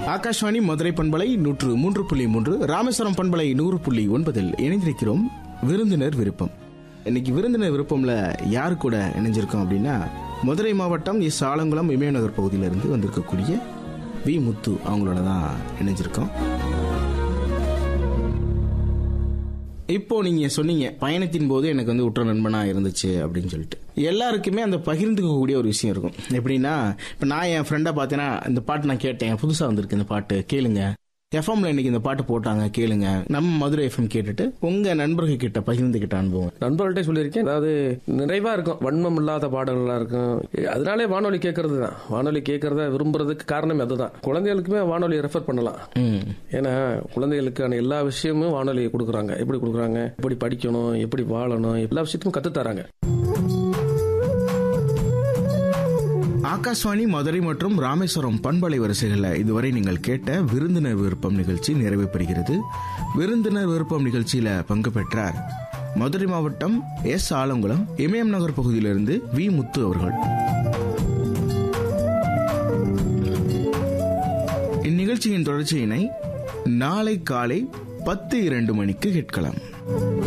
ஆகாஷ்வாணி மதுரை பண்பலை நூற்று மூன்று புள்ளி மூன்று ராமேஸ்வரம் பண்பலை நூறு புள்ளி ஒன்பதில் இணைந்திருக்கிறோம் விருந்தினர் விருப்பம் இன்னைக்கு விருந்தினர் விருப்பம்ல யார் கூட இணைஞ்சிருக்கோம் அப்படின்னா மதுரை மாவட்டம் எஸ் ஆலங்குளம் இமயநகர் பகுதியிலிருந்து வந்திருக்கக்கூடிய வி முத்து அவங்களோட தான் இணைஞ்சிருக்கோம் இப்போ நீங்க சொன்னீங்க பயணத்தின் போது எனக்கு வந்து உற்ற நண்பனா இருந்துச்சு அப்படின்னு சொல்லிட்டு எல்லாருக்குமே அந்த பகிர்ந்துக்கக்கூடிய ஒரு விஷயம் இருக்கும் எப்படின்னா இப்ப நான் என் ஃப்ரெண்டை பார்த்தேன்னா இந்த பாட்டு நான் கேட்டேன் புதுசா வந்திருக்கு இந்த பாட்டு கேளுங்க எஃப்எம்ல இன்னைக்கு இந்த பாட்டு போட்டாங்க கேளுங்க நம்ம மதுரை எஃப்எம் கேட்டுட்டு உங்க நண்பர்கள் கிட்ட பகிர்ந்துகிட்ட அனுபவம் நண்பர்கள்ட்ட சொல்லியிருக்கேன் அதாவது நிறைவா இருக்கும் வன்மம் இல்லாத பாடல்களா இருக்கும் அதனாலே வானொலி கேட்கறது தான் வானொலி கேட்கறத விரும்புறதுக்கு காரணம் அதுதான் குழந்தைகளுக்குமே வானொலி ரெஃபர் பண்ணலாம் ம் ஏன்னா குழந்தைகளுக்கான எல்லா விஷயமும் வானொலி கொடுக்குறாங்க எப்படி கொடுக்குறாங்க எப்படி படிக்கணும் எப்படி வாழணும் எல்லா விஷயத்தையும் கத்து தராங்க ஆகாஷ்வாணி மதுரை மற்றும் ராமேஸ்வரம் பண்பலை வரிசைகளில் இதுவரை நீங்கள் கேட்ட விருந்தினர் விருப்பம் நிகழ்ச்சி நிறைவு பெறுகிறது விருந்தினர் விருப்பம் நிகழ்ச்சியில பங்கு பெற்றார் மதுரை மாவட்டம் எஸ் ஆலங்குளம் இமயம் நகர் பகுதியிலிருந்து வி முத்து அவர்கள் இந்நிகழ்ச்சியின் தொடர்ச்சியினை நாளை காலை பத்து இரண்டு மணிக்கு கேட்கலாம்